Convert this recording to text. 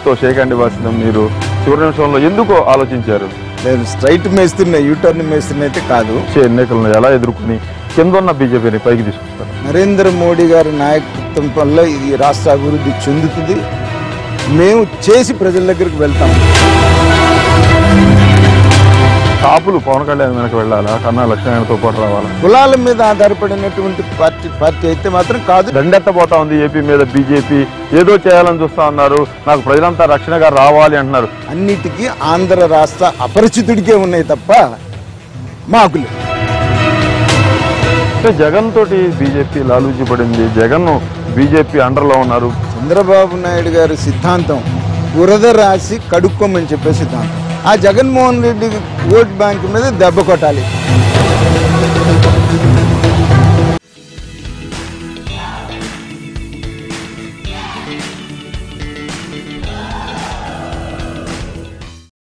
తో shake hand ఇవ్వాల్సిన మీరు చివరి నిమిషంలో ఎందుకు ఆలోచించారు నేను స్ట్రైట్ మేస్తున్నా యూటర్న్ మేస్తున్నా అయితే కాదు వచ్చే ఎన్నికలను ఎలా ఎదుర్కొని కింద ఉన్న బీజేపీని పైకి తీసుకొస్తారు నరేంద్ర మోడీ గారి నాయకత్వం వల్ల ఈ రాష్ట్ర అభివృద్ధి చెందుతుంది మేము చేసి ప్రజల దగ్గరికి వెళ్తాం కాపులు పవన్ కళ్యాణ్ వెనక వెళ్ళాలా కన్నా లక్ష్మణతో పాటు రావాలా కులాల మీద ఆధారపడినటువంటి పార్టీ పార్టీ అయితే మాత్రం కాదు దండెత్తపోతా ఉంది ఏపీ మీద బీజేపీ ఏదో చేయాలని చూస్తా ఉన్నారు నాకు ప్రజలంతా రక్షణగా రావాలి అంటున్నారు అన్నిటికీ ఆంధ్ర రాష్ట్ర అపరిచితుడికే ఉన్నాయి తప్ప మాకు లేవు. అంటే జగన్ తోటి బీజేపీ లాలూచి పడింది జగన్ బీజేపీ అండర్లో ఉన్నారు చంద్రబాబు నాయుడు గారి సిద్ధాంతం బురద రాసి కడుక్కోమని చెప్పే సిద్ధాంతం ఆ జగన్మోహన్ రెడ్డి ఓట్ బ్యాంక్ మీద దెబ్బ కొట్టాలి